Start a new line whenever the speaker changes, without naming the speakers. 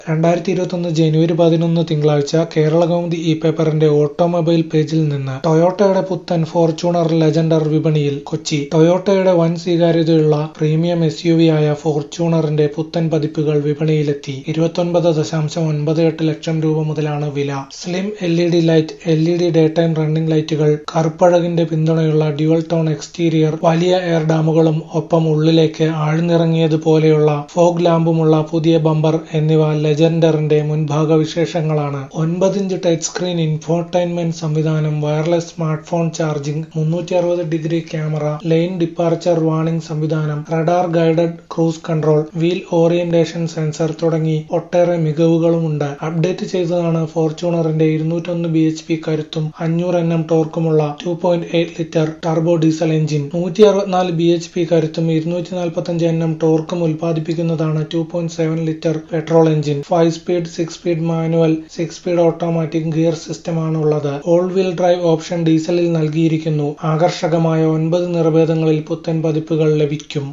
രണ്ടായിരത്തി ഇരുപത്തൊന്ന് ജനുവരി പതിനൊന്ന് തിങ്കളാഴ്ച കേരളകൗമുദി ഇ പേപ്പറിന്റെ ഓട്ടോമൊബൈൽ പേജിൽ നിന്ന് ടൊയോട്ടയുടെ പുത്തൻ ഫോർച്യൂണർ ലെജൻഡർ വിപണിയിൽ കൊച്ചി ടൊയോട്ടയുടെ വൻ സ്വീകാര്യതയുള്ള പ്രീമിയം എസ്യുവിയായ ഫോർച്യൂണറിന്റെ പുത്തൻ പതിപ്പുകൾ വിപണിയിലെത്തി ഇരുപത്തൊൻപത് ദശാംശം ഒൻപത് എട്ട് ലക്ഷം രൂപ മുതലാണ് വില slim L E D light L E D day time running ലൈറ്റുകൾ കറുപ്പഴകിന്റെ പിന്തുണയുള്ള ഡ്യുവൽ ടോൺ എക്സ്റ്റീരിയർ വലിയ എയർ ഡാമുകളും ഒപ്പം ഉള്ളിലേക്ക് ആഴ്ന്നിറങ്ങിയതുപോലെയുള്ള ഫോഗ് ലാമ്പുമുള്ള പുതിയ ബമ്പർ എന്നിവ ലെജൻഡറിന്റെ മുൻഭാഗ വിശേഷങ്ങളാണ് ഒൻപത് ഇഞ്ച് ടച്ച് സ്ക്രീൻ ഇൻഫോർടൈൻമെന്റ് സംവിധാനം വയർലെസ് സ്മാർട്ട് ഫോൺ ചാർജിംഗ് മുന്നൂറ്റി അറുപത് degree camera lane departure warning സംവിധാനം radar guided cruise control wheel orientation sensor തുടങ്ങി ഒട്ടേറെ മികവുകളുമുണ്ട് അപ്ഡേറ്റ് ചെയ്തതാണ് ഫോർച്യൂണറിന്റെ ഇരുന്നൂറ്റൊന്ന് ബി എച്ച് പി കരുത്തും അഞ്ഞൂറ് എൻ എം ടോർക്കുമുള്ള two point eight litre turbo diesel engine നൂറ്റി അറുപത്തിനാല് ബി എച്ച് പി കരുത്തും ഇരുന്നൂറ്റി നാൽപ്പത്തഞ്ച് എൻ എം ടോർക്കും ഉൽപ്പാദിപ്പിക്കുന്നതാണ് two point seven litre petrol engine five speed six speed manual six speed automatic gear സിസ്റ്റമാണ് ഉള്ളത് ഓൾ വീൽ ഡ്രൈവ് ഓപ്ഷൻ ഡീസലിൽ നൽകിയിരിക്കുന്നു ആകർഷകമായ ഒൻപത് നിറഭേദങ്ങളിൽ പുത്തൻ പതിപ്പുകൾ ലഭിക്കും